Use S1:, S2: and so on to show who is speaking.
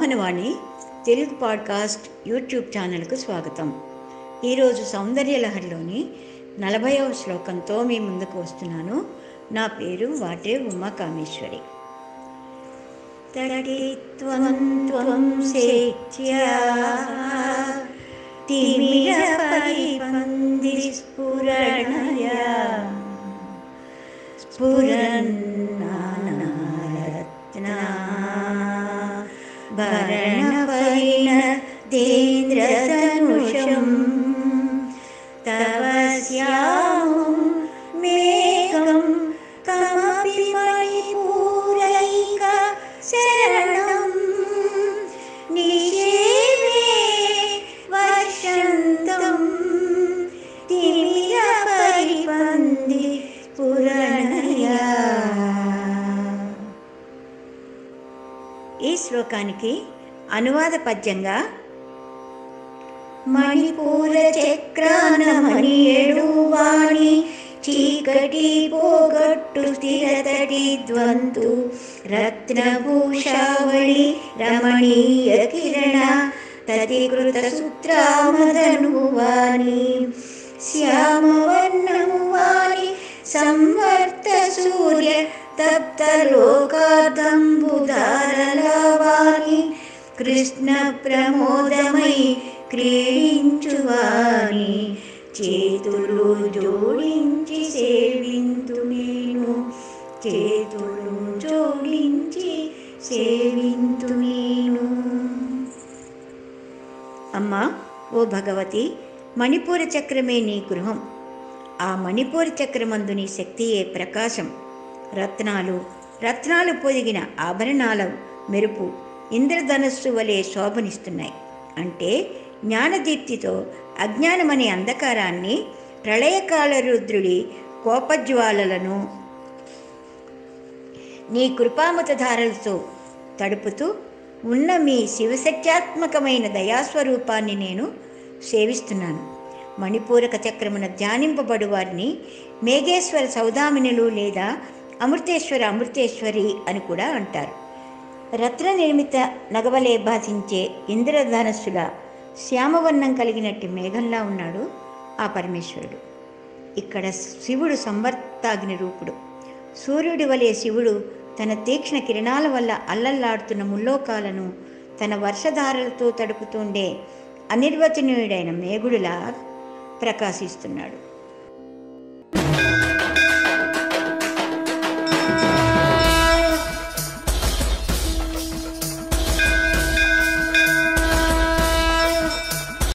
S1: Mohanavani Telugu podcast YouTube ఛానల్కు స్వాగతం ఈరోజు సౌందర్యలహరిలోని నలభైవ శ్లోకంతో మీ ముందుకు వస్తున్నాను నా పేరు వాటే ఉమా కామేశ్వరి తడిత్వం త్వం సేత్యా తిమిరపరిపందిస్ఫురణయా స్ఫురన్నారత్నా భరణపరిణ దేంద్రధనుషం తవ శ్యామం మేఘం కమపి మణిపూరైక శరణం నిషేవే వర్షంతం తిమిరపరిపంది పురణయా ఈ శ్లోకానికి అనువాద పద్యంగా మణిపూర చక్రాన మణియేడు వాణి చీకటి పోగొట్టు స్థిరతటి ద్వంతు రత్నభూషావళి రమణీయ కిరణ తదికృత సూత్రామదను వాణి శ్యామవర్ణము వాణి సంవర్త సూర్య తప్త లోకాదంబుదారలవాణి కృష్ణ ప్రమోదమై క్రీడించువాని చేతులు జోడించి సేవింతు నేను చేతులు జోడించి సేవింతు నేను అమ్మా ఓ భగవతి మణిపూర చక్రమే నీ గృహం ఆ మణిపూర చక్రమందు నీ శక్తియే ప్రకాశం రత్నాలు రత్నాలు పొదిగిన ఆభరణాల మెరుపు ఇంద్రధనస్సు వలె శోభనిస్తున్నాయి అంటే జ్ఞానదీప్తితో అజ్ఞానమనే అంధకారాన్ని ప్రళయకాల రుద్రుడి కోపజ్వాలలను నీ కృపామతధారలతో తడుపుతూ ఉన్న మీ శివసత్యాత్మకమైన దయాస్వరూపాన్ని నేను సేవిస్తున్నాను మణిపూరక చక్రమున ధ్యానింపబడు వారిని మేఘేశ్వర సౌదామినులు లేదా అమృతేశ్వర అమృతేశ్వరి అని కూడా అంటారు రత్న నిర్మిత నగవలే భాషించే ఇంద్రధనస్సుల శ్యామవర్ణం కలిగినట్టు మేఘంలా ఉన్నాడు ఆ పరమేశ్వరుడు ఇక్కడ శివుడు సంవర్తాగ్ని రూపుడు సూర్యుడి వలె శివుడు తన తీక్ష్ణ కిరణాల వల్ల అల్లల్లాడుతున్న ముల్లోకాలను తన వర్షధారలతో తడుపుతుండే అనిర్వచనీయుడైన మేఘుడిలా ప్రకాశిస్తున్నాడు